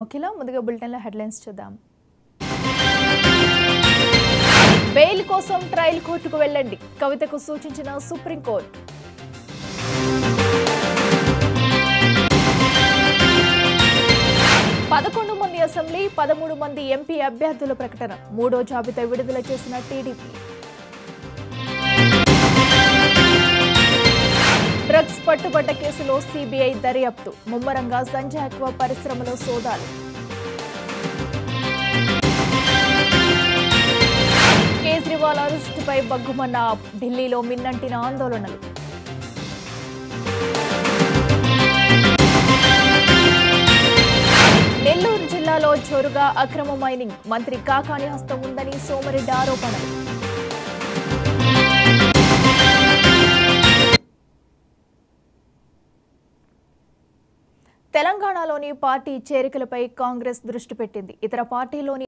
అఖిల ముందుగా బులెటిన్లో హెడ్లైన్స్ చూద్దాం బెయిల్ కోసం ట్రయల్ కోర్టుకు వెళ్ళండి కవితకు సూచించిన సుప్రీంకోర్టు పదకొండు మంది అసెంబ్లీ పదమూడు మంది ఎంపీ అభ్యర్థుల ప్రకటన మూడో జాబితా విడుదల చేసిన టీడీపీ డ్రగ్స్ పట్టుబడ్డ కేసులో సిబిఐ దర్యాప్తు ముమ్మరంగా సంజయ్ అక్వా పరిశ్రమలో సోదాలు కేజ్రీవాల్ అరెస్టుపై బగ్గుమన్న ఆప్. ఢిల్లీలో మిన్నంటిన ఆందోళనలు నెల్లూరు జిల్లాలో చోరుగా అక్రమ మైనింగ్ మంత్రి కాకాని హస్తం ఉందని సోమరెడ్డి ఆరోపణలు తెలంగాణలోని పార్టీ చేరికలపై కాంగ్రెస్ దృష్టి పెట్టింది ఇతర పార్టీలోని